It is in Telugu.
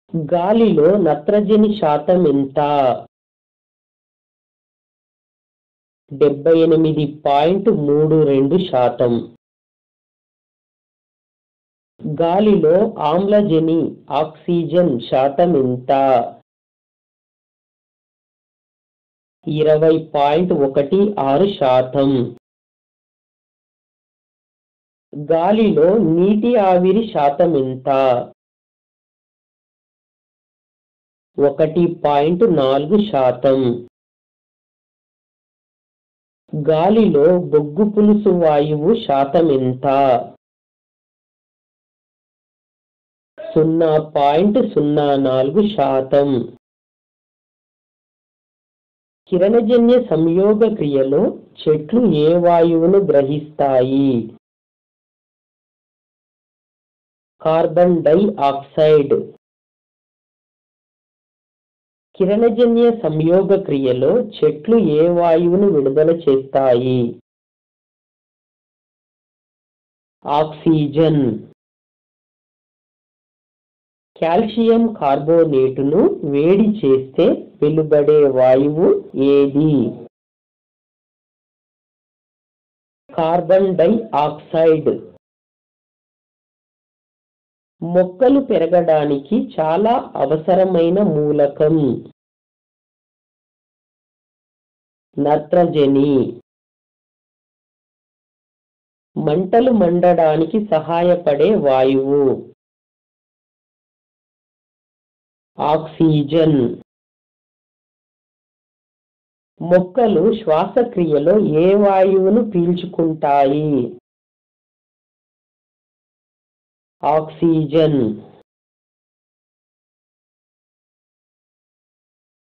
గాలిలో నత్రజని శాతం ఎంత డెబ్బై ఎనిమిది పాయింట్ మూడు రెండు శాతం గాలిలో ఆమ్లజని ఆక్సిజన్ శాతం ఎంత ఇరవై పాయింట్ ఒకటి ఆరు శాతం గాలిలో నీటి ఆవిరి శాతం ఎంత ఒకటి పాయింట్ నాలుగు శాతం గాలిలో బొగ్గు పులుసు వాయువు శాతం ఎంత సున్నా పాయింట్ సున్నా నాలుగు శాతం కిరణజన్య సంయోగ క్రియలో చెట్లు ఏ వాయువును గ్రహిస్తాయి కార్బన్ డై ఆక్సైడ్ కిరణజన్య సంయోగ క్రియలో చెట్లు ఏ వాయువును విడుదల చేస్తాయి ఆక్సిజన్ కాల్షియం కార్బోనేటును వేడి చేస్తే వెలువడే వాయువు ఏది కార్బన్ డై ఆక్సైడ్ మొక్కలు పెరగడానికి చాలా అవసరమైన మూలకం నత్రజని మంటలు మండడానికి సహాయపడే వాయువు ఆక్సిజన్ మొక్కలు శ్వాసక్రియలో ఏ వాయువును పీల్చుకుంటాయి ఆక్సిజన్